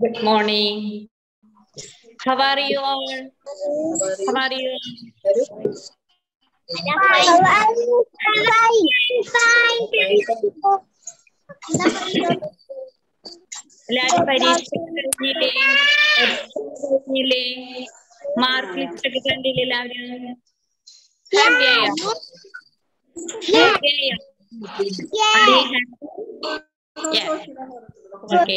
Good morning. How are you all? How are you? എല്ലാരും പരീക്ഷ കഴിഞ്ഞില്ലേ കഴിഞ്ഞില്ലേ മാർക്ക് ലിസ്റ്റ് ഒക്കെ കണ്ടില്ലേ എല്ലാവരും ഹാപ്പി ആയോ ഹാപ്പി ആയോ ഓക്കെ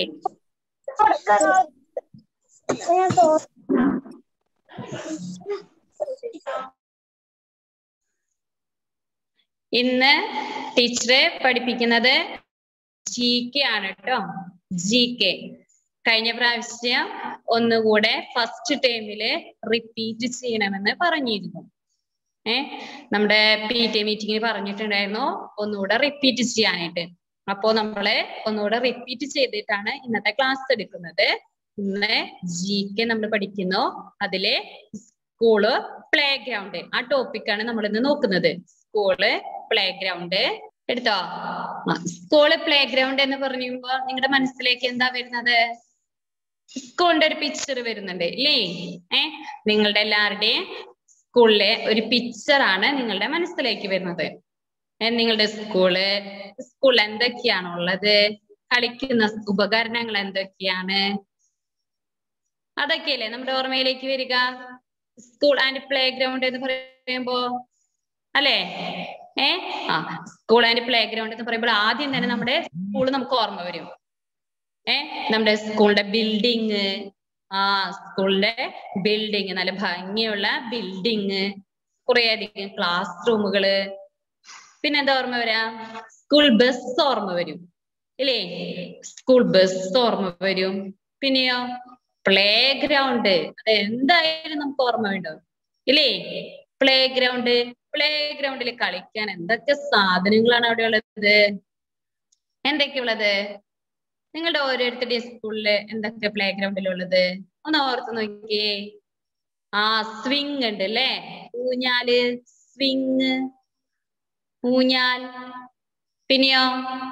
ഇന്ന് ടീച്ചറെ പഠിപ്പിക്കുന്നത് ജി കെ ആണ് കേട്ടോ ജി കെ കഴിഞ്ഞ പ്രാവശ്യം ഒന്നുകൂടെ ഫസ്റ്റ് ടൈമില് റിപ്പീറ്റ് ചെയ്യണമെന്ന് പറഞ്ഞിരുന്നു ഏ നമ്മുടെ പി ടി മീറ്റിംഗിൽ പറഞ്ഞിട്ടുണ്ടായിരുന്നു ഒന്നുകൂടെ റിപ്പീറ്റ് ചെയ്യാനായിട്ട് അപ്പോ നമ്മള് ഒന്നുകൂടെ റിപ്പീറ്റ് ചെയ്തിട്ടാണ് ഇന്നത്തെ ക്ലാസ് എടുക്കുന്നത് ഇന്ന് ജി കെ നമ്മൾ പഠിക്കുന്നു അതിലെ സ്കൂള് പ്ലേ ഗ്രൗണ്ട് ആ ടോപ്പിക്കാണ് നമ്മൾ ഇന്ന് നോക്കുന്നത് സ്കൂള് പ്ലേ ഗ്രൗണ്ട് എടുത്തോ സ്കൂള് പ്ലേ ഗ്രൗണ്ട് എന്ന് പറയുമ്പോ നിങ്ങളുടെ മനസ്സിലേക്ക് എന്താ വരുന്നത് സ്കൂളിന്റെ ഒരു പിക്ചർ വരുന്നുണ്ട് ഇല്ലേ ഏ നിങ്ങളുടെ എല്ലാവരുടെയും സ്കൂളിലെ ഒരു പിക്ചർ ആണ് നിങ്ങളുടെ മനസ്സിലേക്ക് വരുന്നത് നിങ്ങളുടെ സ്കൂള് സ്കൂളിൽ എന്തൊക്കെയാണ് ഉള്ളത് കളിക്കുന്ന ഉപകരണങ്ങൾ എന്തൊക്കെയാണ് അതൊക്കെയല്ലേ നമ്മുടെ ഓർമ്മയിലേക്ക് വരിക സ്കൂൾ ആൻഡ് പ്ലേ ഗ്രൗണ്ട് എന്ന് പറയുമ്പോ അല്ലേ ഏ ആ സ്കൂൾ ആൻഡ് പ്ലേ ഗ്രൗണ്ട് എന്ന് പറയുമ്പോൾ ആദ്യം തന്നെ നമ്മുടെ സ്കൂൾ നമുക്ക് ഓർമ്മ വരും ഏ നമ്മുടെ സ്കൂളിന്റെ ബിൽഡിങ് ആ സ്കൂളിന്റെ ബിൽഡിങ് നല്ല ഭംഗിയുള്ള ബിൽഡിങ് കുറെ അധികം ക്ലാസ് റൂമുകള് പിന്നെ എന്താ ഓർമ്മ വരാ സ്കൂൾ ബസ് ഓർമ്മ വരും ഇല്ലേ സ്കൂൾ ബസ് ഓർമ്മ വരും പിന്നെയോ പ്ലേ ഗ്രൗണ്ട് അത് എന്തായാലും നമുക്ക് ഓർമ്മ വേണ്ടോ ഇല്ലേ പ്ലേ ഗ്രൗണ്ട് പ്ലേ ഗ്രൗണ്ടിൽ കളിക്കാൻ എന്തൊക്കെ സാധനങ്ങളാണ് അവിടെ ഉള്ളത് എന്തൊക്കെയുള്ളത് നിങ്ങളുടെ ഓരോരുത്തരുടെയും സ്കൂളില് എന്തൊക്കെ പ്ലേ ഗ്രൗണ്ടിൽ ഉള്ളത് ഒന്ന് ഓർത്ത് നോക്കിയേ ആ സ്വിങ് ഉണ്ട് അല്ലേ ഊഞ്ഞാല് സ്വിങ് ഊഞ്ഞാൽ പിന്നെയോ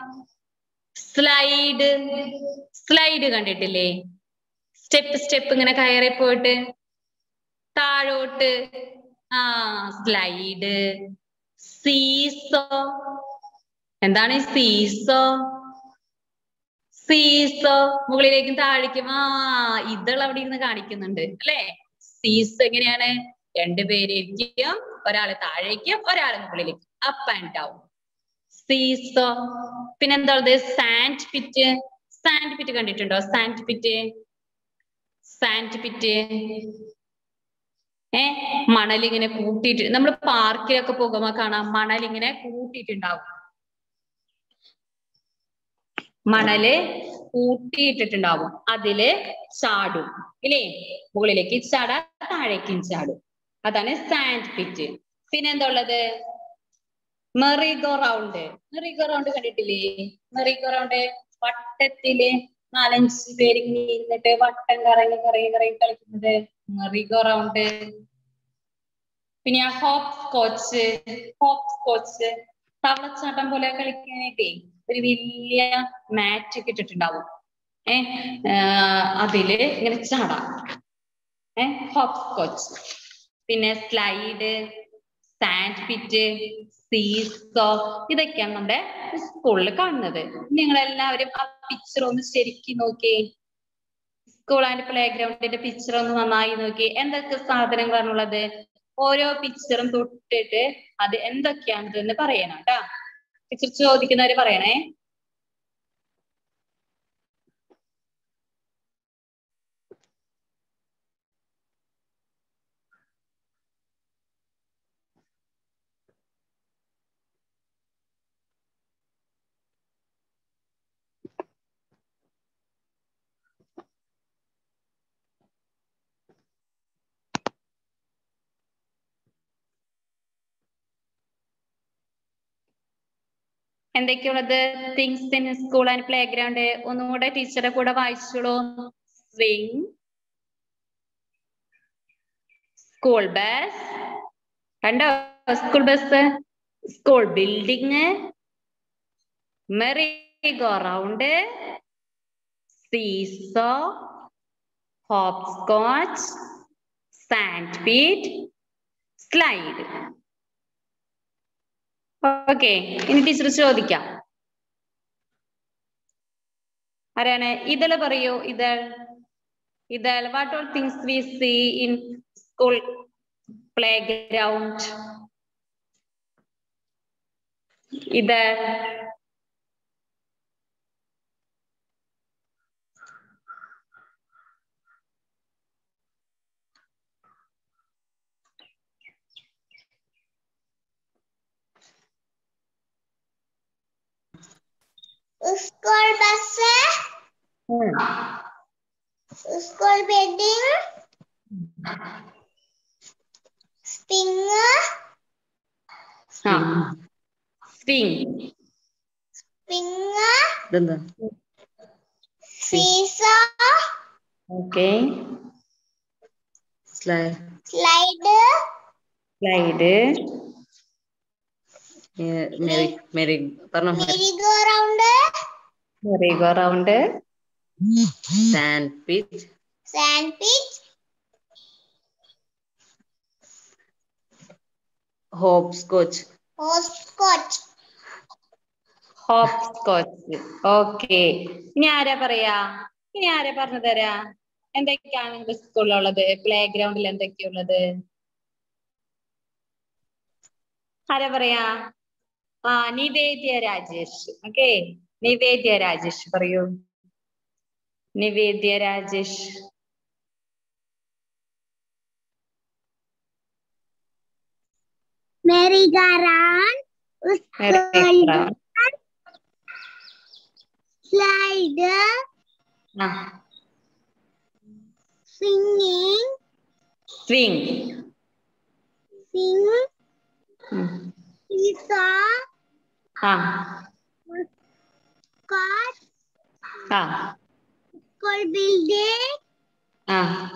സ്ലൈഡ് സ്ലൈഡ് കണ്ടിട്ടില്ലേ സ്റ്റെപ്പ് സ്റ്റെപ്പ് ഇങ്ങനെ കയറി പോയിട്ട് താഴോട്ട് ആ സ്ലൈഡ് സീസോ എന്താണ് സീസോ സീസോ മുകളിലേക്കും താഴേക്കും ആ ഇതൾ അവിടെ ഇരുന്ന് കാണിക്കുന്നുണ്ട് അല്ലെ സീസ് എങ്ങനെയാണ് രണ്ടുപേരേക്കും ഒരാള് താഴേക്കും ഒരാള് മുകളിലേക്കും അപ്പ് ആൻഡ് ഡൗൺ സീസോ പിന്നെന്താ ഉള്ളത് സാൻഡ് പിറ്റ് സാൻഡ് പിറ്റ് കണ്ടിട്ടുണ്ടോ സാൻഡ് പിറ്റ് സാൻഡ് പിറ്റ് ഏ മണൽ ഇങ്ങനെ കൂട്ടിയിട്ട് നമ്മൾ പാർക്കിലൊക്കെ പോകുമ്പോ കാണാം മണൽ ഇങ്ങനെ കൂട്ടിയിട്ടുണ്ടാവും മണല് കൂട്ടിയിട്ടിട്ടുണ്ടാവും അതില് ചാടും ഇല്ലേ മുകളിലേക്ക് ചാടാ താഴേക്കും ചാടും അതാണ് സാൻഡ് പിറ്റ് പിന്നെ എന്താ ഉള്ളത് മെറിഗോ റൗണ്ട് മെറിഗോ റൗണ്ട് കണ്ടിട്ടില്ലേ മെറിഗോ റൗണ്ട് വട്ടത്തില് നാലഞ്ച് പേര് ഇങ്ങനെ ഇരുന്നിട്ട് വട്ടം കറങ്ങി കറങ്ങി കറങ്ങി കളിക്കുന്നത് മെറിഗോ റൗണ്ട് പിന്നെ ആ ഹോപ്പ് സ്കോച്ച് ഹോപ്പ് സ്കോച്ച് തവളച്ചാട്ടം പോലെ കളിക്കാനായിട്ടേ ഒരു വലിയ മാറ്റ് ഒക്കെ ഇട്ടിട്ടുണ്ടാവും ഏ അതില് ഇങ്ങനെ ചാടാം ഏ ഹോപ്പ് സ്കോച്ച് പിന്നെ സ്ലൈഡ് സാൻഡ് പിറ്റ് സീസോ ഇതൊക്കെയാണ് നമ്മുടെ സ്കൂളിൽ കാണുന്നത് നിങ്ങൾ എല്ലാവരും ആ പിക്ചർ ഒന്ന് ശരിക്കും നോക്കിയേ സ്കൂൾ ആൻഡ് പ്ലേ ഗ്രൗണ്ടിന്റെ പിക്ചർ ഒന്ന് നന്നായി നോക്കി എന്തൊക്കെ സാധനങ്ങളാണുള്ളത് ഓരോ പിക്ചറും തൊട്ടിട്ട് അത് എന്തൊക്കെയാണെന്ന് പറയണം കേട്ടാ പിക്ചർ ചോദിക്കുന്നവര് പറയണേ എന്തൊക്കെയുള്ളത് things in school and playground ഒന്നുകൂടെ ടീച്ചറെ കൂടെ വായിച്ചോളൂ സ്വിങ് സ്കൂൾ ബസ് കണ്ടോ school bus school building merry-go-round seesaw hopscotch, sandpit, slide. Okay ഇനി ടീച്ചർ ചോദിക്കാം ആരാണ് ഇതള് പറയൂ Ithal Ithal what all things we see in school playground Ithal school bus school building സ്പിങ് ആ സ്വിങ് സ്പിങ് ഇതെന്താ സീസോ ഓക്കെ സ്ലൈ സ്ലൈഡ് സ്ലൈഡ് മെറി മെറി പറഞ്ഞോ merry-go-round round sand pitch sand pitch hopscotch hopscotch hopscotch okay ഇനി ആരാ പറയാ ഇനി ആരാ പറഞ്ഞു തരാ എന്തൊക്കെയാണ് നിങ്ങളുടെ സ്കൂളിലുള്ളത് പ്ലേ ഗ്രൗണ്ടിൽ എന്തൊക്കെയുള്ളത് ആരാ പറയാ ആ നിവേദ്യ രാജേഷ് ഓക്കെ നിവേദ്യ രാജേഷ് പറയൂ Nivedya Rajesh merry-go-round slide ആ സിംഗിങ് സ്വിങ് സിംഗ് സീസോ ആ കോച്ച് ആ സ്കൂൾ ബിൽഡിംഗ് ആ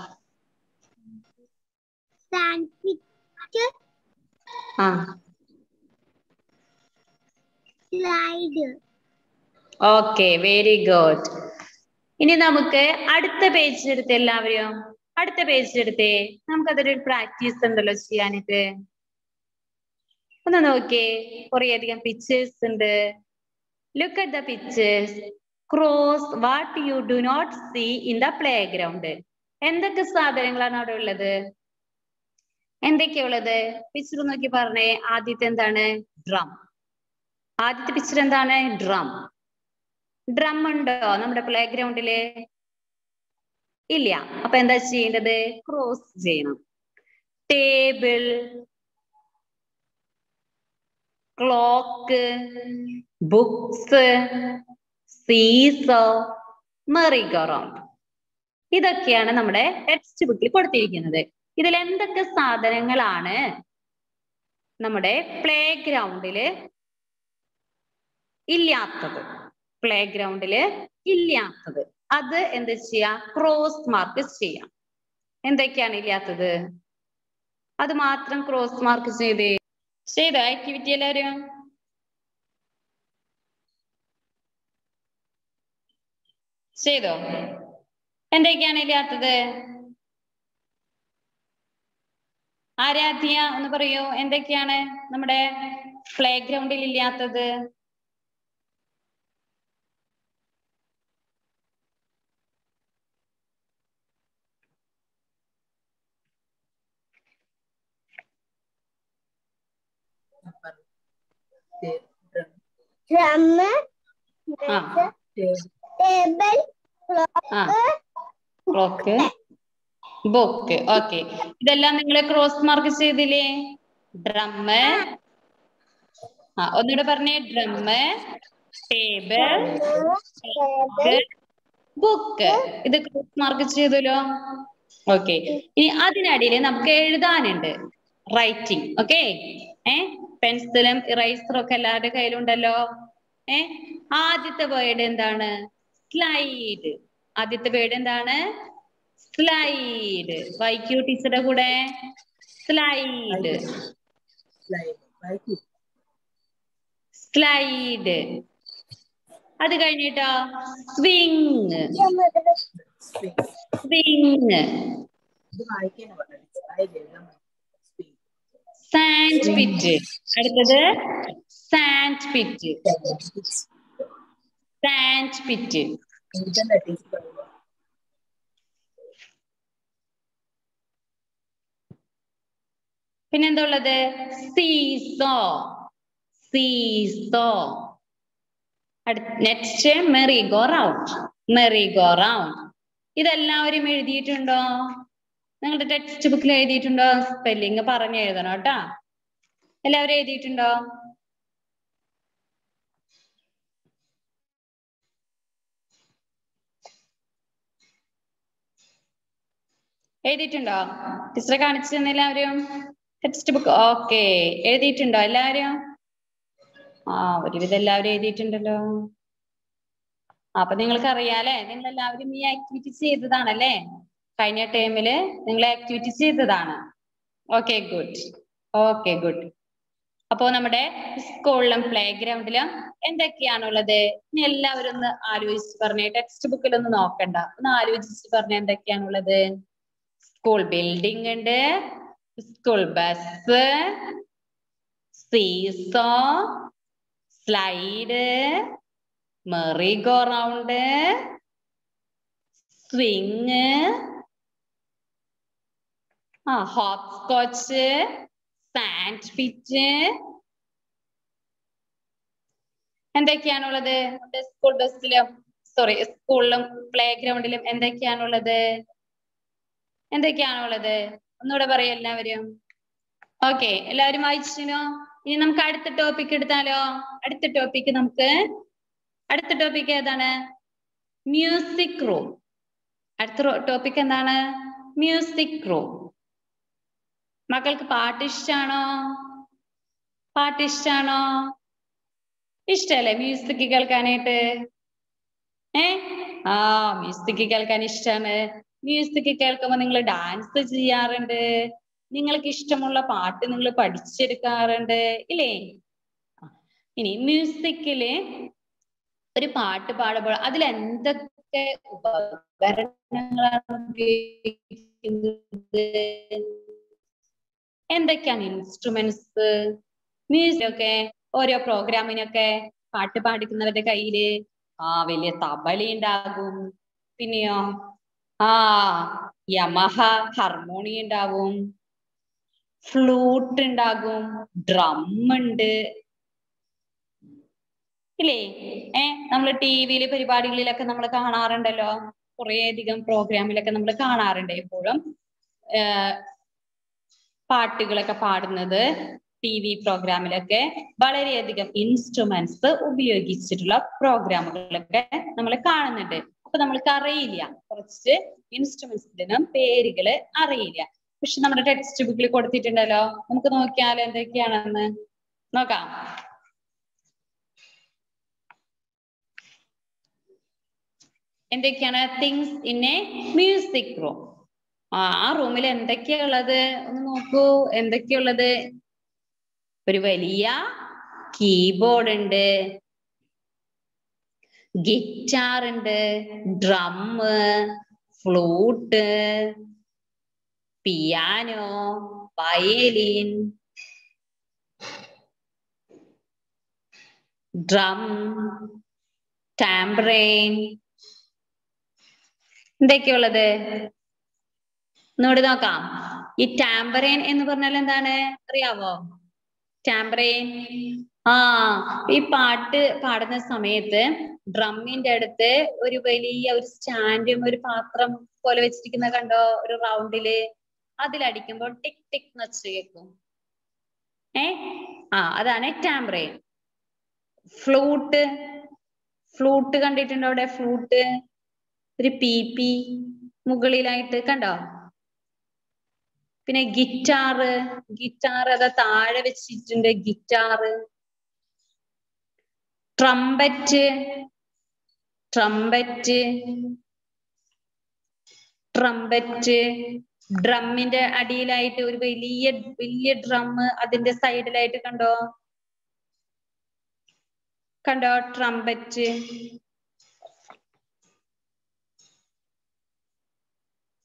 സാൻഡ് പിച്ച് ആ സ്ലൈഡ് ഓക്കെ വെരി ഗുഡ് ഇനി നമുക്ക് അടുത്ത പേജ് എടുത്ത് എല്ലാവരും അടുത്ത പേജ് എടുത്തേ നമുക്കതൊരു പ്രാക്ടീസ് ഉണ്ടല്ലോ ചെയ്യാനായിട്ട് ഒന്ന് നോക്കിയേ കുറേ അധികം പിക്ചേഴ്സ് ഉണ്ട് look at the pictures cross what you do not see in the playground എന്തൊക്കെ സാധനങ്ങളാണ് അവിടെ ഉള്ളത് എന്തൊക്കെയാ ഉള്ളത് പിക്ചർ നോക്കി പറഞ്ഞേ ആദ്യത്തെ എന്താണ് ഡ്രം ആദ്യത്തെ പിക്ചർ എന്താണ് ഡ്രം ഡ്രം ഉണ്ടോ നമ്മുടെ പ്ലേ ഗ്രൗണ്ടില് ഇല്ല അപ്പൊ എന്താ ചെയ്യേണ്ടത് ക്രോസ് ചെയ്യണം table clock books seesaw merry-go-round ഇതൊക്കെയാണ് നമ്മുടെ ടെക്സ്റ്റ് ബുക്കിൽ കൊടുത്തിരിക്കുന്നത് ഇതിൽ എന്തൊക്കെ സാധനങ്ങളാണ് നമ്മുടെ പ്ലേ ഗ്രൗണ്ടില് ഇല്ലാത്തത് പ്ലേ ഗ്രൗണ്ടില് ഇല്ലാത്തത് അത് എന്ത് ചെയ്യാം ക്രോസ് മാർക്ക് ചെയ്യാം എന്തൊക്കെയാണ് ഇല്ലാത്തത് അത് മാത്രം ക്രോസ് മാർക്ക് ചെയ്തേ ചെയ്തോ ആക്ടിവിറ്റി എല്ലാവരും ചെയ്തോ എന്തൊക്കെയാണ് ഇല്ലാത്തത് ആരാധ്യ ഒന്ന് പറയൂ എന്തൊക്കെയാണ് നമ്മുടെ പ്ലേ ഗ്രൗണ്ടിൽ ഇല്ലാത്തത് ഡ്രം ആ ടേബിൾ ആ ക്ലോക്ക് ബുക്ക് ഓക്കെ ഇതെല്ലാം നിങ്ങൾ ക്രോസ് മാർക്ക് ചെയ്തില്ലേ ഡ്രമ്മ് ആ ഒന്നുകൂടെ പറഞ്ഞേ ഡ്രമ്മ് ടേബിൾ ബുക്ക് ഇത് ക്രോസ് മാർക്ക് ചെയ്തല്ലോ ഓക്കെ ഇനി അതിനടിയിൽ നമുക്ക് എഴുതാനുണ്ട് റൈറ്റിംഗ് ഓക്കെ ഏ പെൻസിലും ഇറൈസറും ഒക്കെ എല്ലാവരുടെ കയ്യിലുണ്ടല്ലോ ഏ ആദ്യത്തെ വേർഡ് എന്താണ് സ്ലൈഡ് ആദ്യത്തെ വേർഡ് എന്താണ് സ്ലൈഡ് വൈക്യൂ ടീച്ചറുടെ കൂടെ സ്ലൈഡ് സ്ലൈഡ് അത് കഴിഞ്ഞിട്ടോ സ്വിങ് സിങ് ഇത് വായിക്കാൻ പറഞ്ഞു വായിച്ച് എഴുതാൻ സാൻഡ് പിറ്റ് അടുത്തത് സാൻഡ് പിറ്റ് സാൻഡ് പിറ്റ് എഴുതണ്ട ടീച്ചർ പറയുക പിന്നെന്താ ഉള്ളത് seesaw seesaw next merry-go-round merry-go-round ഇതെല്ലാവരും എഴുതിയിട്ടുണ്ടോ നിങ്ങളുടെ ടെക്സ്റ്റ് ബുക്കിൽ എഴുതിയിട്ടുണ്ടോ സ്പെല്ലിങ് പറഞ്ഞ് എഴുതണം കേട്ടാ എല്ലാവരും എഴുതിയിട്ടുണ്ടോ എഴുതിയിട്ടുണ്ടോ ടീച്ചറെ കാണിച്ചു തന്നെ എല്ലാവരും ടെക്സ്റ്റ് ബുക്ക് ഓക്കെ എഴുതിയിട്ടുണ്ടോ എല്ലാവരും ആ ഒരുവിധം എല്ലാവരും എഴുതിയിട്ടുണ്ടല്ലോ ആ, അപ്പൊ നിങ്ങൾക്ക് അറിയാലേ നിങ്ങൾ എല്ലാവരും ഈ ആക്ടിവിറ്റീസ് ചെയ്തതാണല്ലേ കഴിഞ്ഞ ടൈമില് നിങ്ങൾ ആക്ടിവിറ്റീസ് ചെയ്തതാണ് ഓക്കെ ഗുഡ് ഓക്കെ ഗുഡ് അപ്പോ നമ്മുടെ സ്കൂളിലും പ്ലേ ഗ്രൗണ്ടിലും എന്തൊക്കെയാണുള്ളത് ഇനി എല്ലാവരും ഒന്ന് ആലോചിച്ച് പറഞ്ഞേ ടെക്സ്റ്റ് ബുക്കിൽ ഒന്ന് നോക്കണ്ട ഒന്ന് ആലോചിച്ച് പറഞ്ഞ എന്തൊക്കെയാണുള്ളത് സ്കൂൾ ബിൽഡിംഗ് ഉണ്ട് school bus seesaw slide merry-go-round swing ആ ഹോപ്പ് സ്കോച്ച് സാൻഡ് പിച്ച് എന്തൊക്കെയാണുള്ളത് നമ്മുടെ സ്കൂൾ ബസ്സിലും സോറി സ്കൂളിലും പ്ലേ ഗ്രൗണ്ടിലും എന്തൊക്കെയാണുള്ളത് എന്തൊക്കെയാണുള്ളത് ഒന്നുകൂടെ പറയാം എല്ലാവരും ഓക്കെ എല്ലാവരും വായിച്ചിനോ ഇനി നമുക്ക് അടുത്ത ടോപ്പിക് എടുത്താലോ അടുത്ത ടോപ്പിക് നമുക്ക് അടുത്ത ടോപ്പിക് ഏതാണ് മ്യൂസിക് റൂം അടുത്ത ടോപ്പിക് എന്താണ് മ്യൂസിക് റൂം മക്കൾക്ക് പാട്ട് ഇഷ്ടാണോ പാട്ട് ഇഷ്ടാണോ ഇഷ്ടല്ലേ മ്യൂസിക് കേൾക്കാനായിട്ട് ഏ ആ മ്യൂസിക് കേൾക്കാൻ ഇഷ്ടാണ് മ്യൂസിക് കേൾക്കുമ്പോ നിങ്ങൾ ഡാൻസ് ചെയ്യാറുണ്ട് നിങ്ങൾക്ക് ഇഷ്ടമുള്ള പാട്ട് നിങ്ങൾ പഠിച്ചെടുക്കാറുണ്ട് ഇല്ലേ ആ, ഇനി മ്യൂസിക്കില് ഒരു പാട്ട് പാടുമ്പോൾ അതിൽ എന്തൊക്കെ ഉപകരണങ്ങളാണ് ഉപയോഗിക്കുന്നത് എന്തൊക്കെയാണ് ഇൻസ്ട്രുമെന്റ്സ് മ്യൂസിക് ഒക്കെ ഓരോ പ്രോഗ്രാമിനൊക്കെ പാട്ട് പാടിക്കുന്നവരുടെ കയ്യില് ആ വലിയ തബല ഉണ്ടാകും പിന്നെയോ ആ യമഹ ഹാർമോണി ഉണ്ടാവും ഫ്ലൂട്ട് ഉണ്ടാകും ഡ്രം ഉണ്ട് ഇല്ലേ ഏ നമ്മൾ ടി വിയില് പരിപാടികളിലൊക്കെ നമ്മൾ കാണാറുണ്ടല്ലോ കുറേ അധികം പ്രോഗ്രാമിലൊക്കെ നമ്മൾ കാണാറുണ്ട് എപ്പോഴും ഏർ പാട്ടുകളൊക്കെ പാടുന്നത് ടി വി പ്രോഗ്രാമിലൊക്കെ വളരെയധികം ഇൻസ്ട്രുമെന്റ്സ് ഉപയോഗിച്ചിട്ടുള്ള പ്രോഗ്രാമുകളൊക്കെ നമ്മൾ കാണുന്നുണ്ട് അപ്പൊ നമ്മൾക്ക് അറിയില്ല കുറച്ച് ഇൻസ്ട്രുമെന്റ്സിനും പേരുകള് അറിയില്ല പക്ഷെ നമ്മുടെ ടെക്സ്റ്റ് ബുക്കിൽ കൊടുത്തിട്ടുണ്ടല്ലോ നമുക്ക് നോക്കിയാൽ എന്തൊക്കെയാണെന്ന് നോക്കാം എന്തൊക്കെയാണ് things in a music room ആ ആ റൂമിൽ എന്തൊക്കെയാ ഉള്ളത് ഒന്ന് നോക്കൂ എന്തൊക്കെയുള്ളത് ഒരു വലിയ കീബോർഡ് ഉണ്ട് ഗിറ്റാർ ഉണ്ട് drum flute piano violin drum tambourine എന്തൊക്കെയുള്ളത് ഒന്നുകൂടി നോക്കാം ഈ ടാംബറൈൻ എന്ന് പറഞ്ഞാൽ എന്താണ് അറിയാവോ ടാംബറൈൻ ആ ഈ പാട്ട് പാടുന്ന സമയത്ത് ഡ്രമ്മിന്റെ അടുത്ത് ഒരു വലിയ ഒരു സ്റ്റാൻഡും ഒരു പാത്രം പോലെ വെച്ചിരിക്കുന്ന കണ്ടോ ഒരു റൗണ്ടില് അതിലടിക്കുമ്പോൾ ടിക് ടിക് നച്ച് കേൾക്കും ഏ ആ അതാണ് ടാംബ്രെയിൻ ഫ്ലൂട്ട് ഫ്ലൂട്ട് കണ്ടിട്ടുണ്ടോ അവിടെ ഫ്ലൂട്ട് ഒരു പി പി മുകളിലായിട്ട് കണ്ടോ പിന്നെ ഗിറ്റാറ് ഗിറ്റാർ അതാ താഴെ വെച്ചിട്ടുണ്ട് ഗിറ്റാറ് ട്രംപറ്റ് ട്രംപറ്റ് ട്രംപറ്റ് ഡ്രമ്മിന്റെ അടിയിലായിട്ട് ഒരു വലിയ വലിയ ഡ്രം അതിന്റെ സൈഡിലായിട്ട് കണ്ടോ കണ്ടോ ട്രംപറ്റ്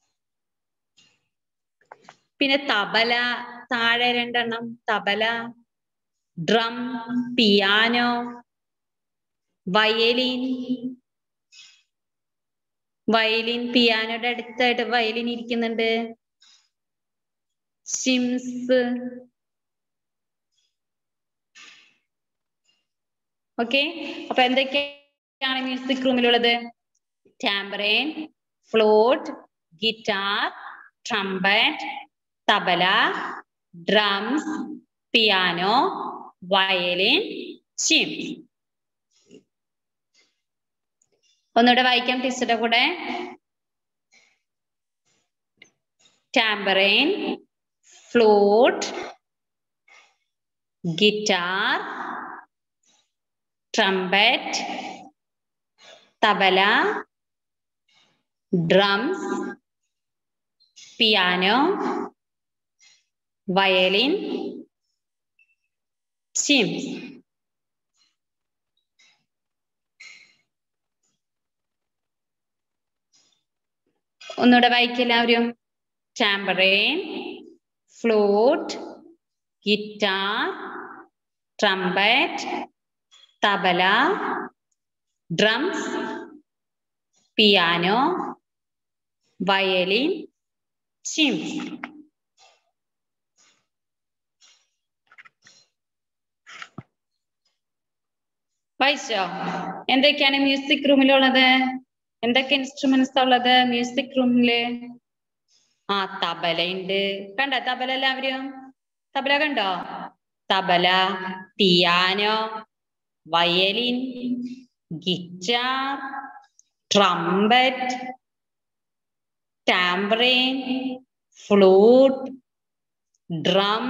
പിന്നെ തബല താഴെ രണ്ടെണ്ണം tabla drum piano violin violin പിയാനോയുടെ അടുത്തായിട്ട് വയലിൻ ഇരിക്കുന്നുണ്ട് സിംസ് ഓക്കെ അപ്പൊ എന്തൊക്കെയാണ് മ്യൂസിക് റൂമിലുള്ളത് tambourine flute guitar trumpet tabla drums piano violin chimes ഒന്നുകൂടെ വായിക്കാം ടീച്ചറുടെ കൂടെ tambourine flute guitar trumpet tabla drums piano violin chimes ഒന്നുകൂടെ വായിക്കെല്ലാവരും tambourine flute guitar trumpet tabla drums piano violin chimes വായിച്ചോ എന്തൊക്കെയാണ് മ്യൂസിക് റൂമിലുള്ളത് എന്തൊക്കെ ഇൻസ്ട്രുമെന്റ്സ് ഉള്ളത് മ്യൂസിക് റൂമില് ആ തബല ഉണ്ട് കണ്ടോ തബല എല്ലാവരും തബല കണ്ടോ tabla piano violin guitar trumpet tambourine flute drum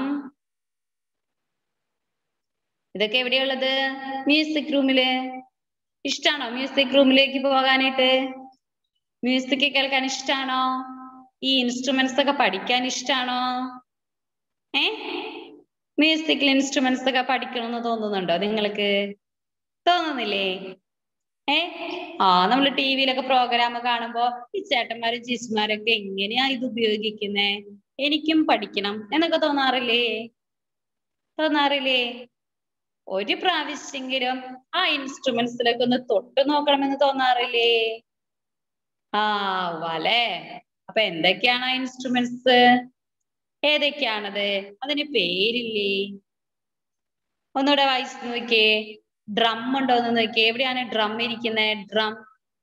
ഇതൊക്കെ എവിടെയുള്ളത് മ്യൂസിക് റൂമില് ഇഷ്ടാണോ മ്യൂസിക് റൂമിലേക്ക് പോകാനായിട്ട് മ്യൂസിക് കേൾക്കാൻ ഇഷ്ടാണോ ഈ ഇൻസ്ട്രുമെന്റ്സ് ഒക്കെ പഠിക്കാൻ ഇഷ്ടാണോ ഏ മ്യൂസിക്കൽ ഇൻസ്ട്രുമെന്റ്സ് ഒക്കെ പഠിക്കണമെന്ന് തോന്നുന്നുണ്ടോ നിങ്ങൾക്ക് തോന്നുന്നില്ലേ ഏ ആ നമ്മൾ ടി വിയിലൊക്കെ പ്രോഗ്രാം കാണുമ്പോ ഈ ചേട്ടന്മാരും ചേച്ചിമാരൊക്കെ എങ്ങനെയാ ഇത് ഉപയോഗിക്കുന്നേ എനിക്കും പഠിക്കണം എന്നൊക്കെ തോന്നാറില്ലേ തോന്നാറില്ലേ ഒരു പ്രാവശ്യെങ്കിലും ആ ഇൻസ്ട്രുമെന്റ്സിലൊക്കെ ഒന്ന് തൊട്ട് നോക്കണമെന്ന് തോന്നാറില്ലേ ആ വലേ അപ്പൊ എന്തൊക്കെയാണ് ആ ഇൻസ്ട്രുമെന്റ്സ് ഏതൊക്കെയാണത് അതിന് പേരില്ലേ ഒന്നുകൂടെ വായിച്ചു നോക്കിയേ ഡ്രം ഉണ്ടോ എന്ന് നോക്കിയേ എവിടെയാണ് ഡ്രം ഇരിക്കുന്നത് ഡ്രം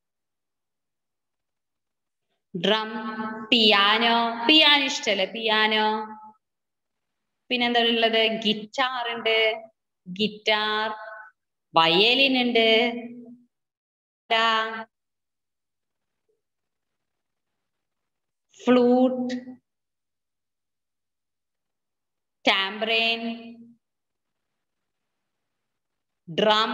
ഡ്രം പിയാനോ പിയാനോ ഇഷ്ടല്ലേ പിയാനോ പിന്നെന്താ ഉള്ളത് ഗിറ്റാർ ഉണ്ട് ഗിറ്റാർ വയലിൻ ഉണ്ട് ഫ്ലൂട്ട് ടാമ്പറൈൻ ഡ്രം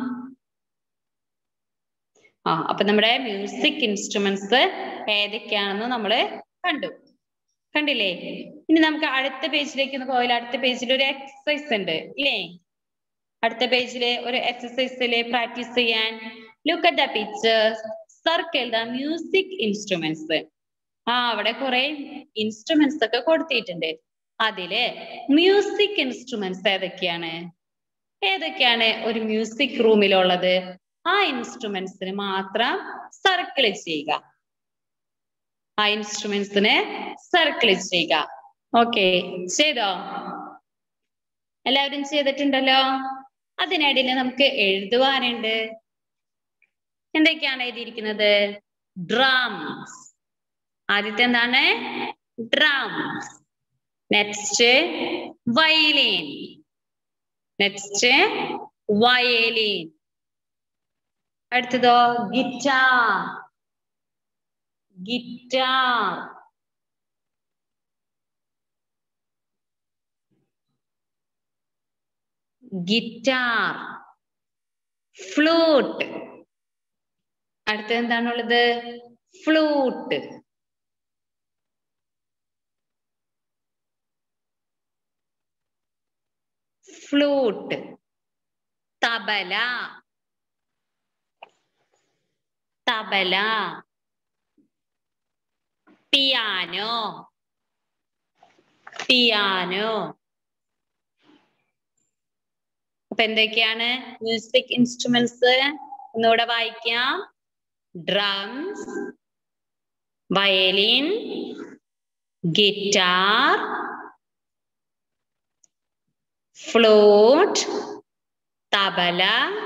ആ അപ്പൊ നമ്മുടെ മ്യൂസിക് ഇൻസ്ട്രുമെന്റ്സ് ഏതൊക്കെയാണെന്ന് നമ്മൾ കണ്ടു കണ്ടില്ലേ ഇനി നമുക്ക് അടുത്ത പേജിലേക്ക് ഒന്ന് പോയാൽ അടുത്ത പേജിൽ ഒരു എക്സസൈസ് ഉണ്ട് ഇല്ലേ അടുത്ത പേജില് ഒരു എക്സസൈസില് പ്രാക്ടീസ് ചെയ്യാൻ look at the pictures circle the music instruments ആ അവിടെ കുറെ ഇൻസ്ട്രുമെന്റ്സ് ഒക്കെ കൊടുത്തിട്ടുണ്ട് അതില് മ്യൂസിക് ഇൻസ്ട്രുമെന്റ്സ് ഏതൊക്കെയാണ് ഏതൊക്കെയാണ് ഒരു മ്യൂസിക് റൂമിലുള്ളത് ആ ഇൻസ്ട്രുമെന്റ്സിന് മാത്രം സർക്കിൾ ചെയ്യുക ആ ഇൻസ്ട്രുമെന്റ്സിന് സർക്കിൾ ചെയ്യുക ഓക്കെ ചെയ്തോ എല്ലാവരും ചെയ്തിട്ടുണ്ടല്ലോ അതിനിടയിൽ നമുക്ക് എഴുതുവാനുണ്ട് എന്തൊക്കെയാണ് എഴുതിയിരിക്കുന്നത് ഡ്രംസ് ആദ്യത്തെ എന്താണ് drums next violin next violin അടുത്തതോ ഗിറ്റാർ ഗിറ്റാർ ഗിറ്റാർ ഫ്ലൂട്ട് അടുത്തത് എന്താണുള്ളത് flute flute tabla tabla piano piano അപ്പൊ എന്തൊക്കെയാണ് മ്യൂസിക് ഇൻസ്ട്രുമെന്റ്സ് ഒന്നുകൂടെ വായിക്കാം drums violin guitar flute tabla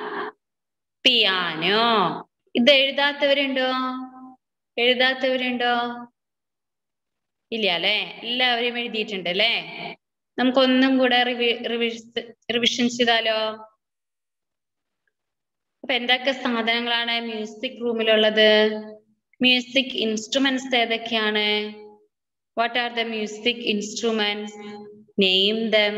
piano ഇത് എഴുതാത്തവരുണ്ടോ എഴുതാത്തവരുണ്ടോ ഇല്ല അല്ലെ എല്ലാവരും എഴുതിയിട്ടുണ്ട് അല്ലെ നമുക്കൊന്നും കൂടെ റിവിഷൻ ചെയ്താലോ അപ്പൊ എന്തൊക്കെ സാധനങ്ങളാണ് മ്യൂസിക് റൂമിലുള്ളത് മ്യൂസിക് ഇൻസ്ട്രുമെന്റ്സ് ഏതൊക്കെയാണ് what are the music instruments name them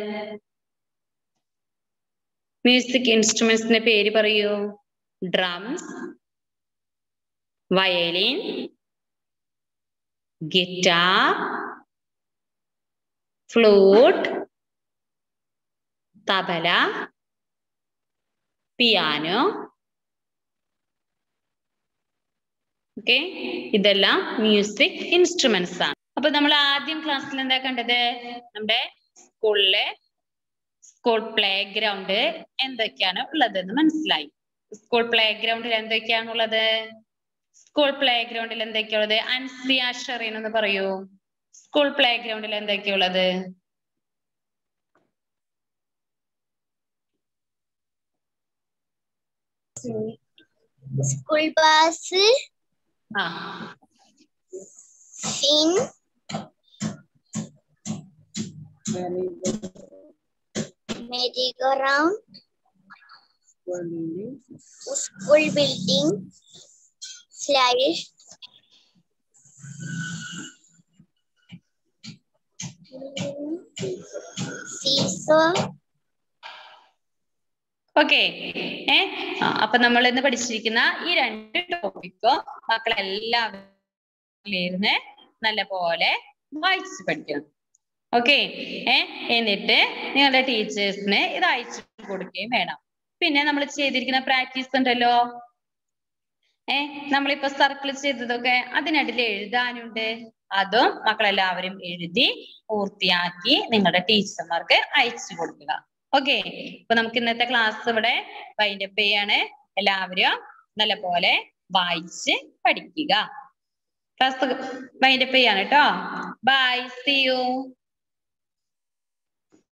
music ഇൻസ്ട്രുമെന്റ്സിന്റെ പേര് പറയൂ drums violin guitar flute tabla piano okay ഇതെല്ലാം മ്യൂസിക് ഇൻസ്ട്രുമെന്റ്സ് ആണ് അപ്പൊ നമ്മൾ ആദ്യം ക്ലാസ്സിൽ എന്താ കണ്ടത് നമ്മുടെ സ്കൂളിലെ സ്കൂൾ പ്ലേ ഗ്രൗണ്ട് എന്തൊക്കെയാണ് ഉള്ളതെന്ന് മനസ്സിലായി സ്കൂൾ പ്ലേ ഗ്രൗണ്ടിൽ എന്തൊക്കെയാണ് ഉള്ളത് സ്കൂൾ പ്ലേ ഗ്രൗണ്ടിൽ എന്തൊക്കെയുള്ളത് അൻസിയ ഷെറീൻ എന്ന് പറയൂ സ്കൂൾ പ്ലേ ഗ്രൗണ്ടിൽ എന്തൊക്കെയുള്ളത് സ്കൂൾ ബസ് ആ സിൻ merry-go-round school building slide seesaw okay ഏ ആ, അപ്പൊ നമ്മൾ ഇന്ന് പഠിച്ചിരിക്കുന്ന ഈ രണ്ട് ടോപ്പിക്കും മക്കളെല്ലാവരും ഇരുന്ന് നല്ല പോലെ വായിച്ച് പഠിക്കണം ഓക്കെ ഏ എന്നിട്ട് നിങ്ങളുടെ ടീച്ചേഴ്സിന് ഇത് അയച്ചു കൊടുക്കുകയും വേണം പിന്നെ നമ്മൾ ചെയ്തിരിക്കുന്ന പ്രാക്ടീസ് ഉണ്ടല്ലോ ഏ നമ്മളിപ്പോ സർക്കിൾ ചെയ്തതൊക്കെ അതിനടിയിൽ എഴുതാനുണ്ട് അതും മക്കളെല്ലാവരും എഴുതി പൂർത്തിയാക്കി നിങ്ങളുടെ ടീച്ചർമാർക്ക് അയച്ചു കൊടുക്കുക ഓക്കെ അപ്പൊ നമുക്ക് ഇന്നത്തെ ക്ലാസ് ഇവിടെ വൈൻഡപ്പ് ചെയ്യാണ് എല്ലാവരും നല്ല പോലെ വായിച്ച് പഠിക്കുക ക്ലാസ് വൈൻഡപ്പ് ചെയ്യാണ് കേട്ടോ ബൈ സി യു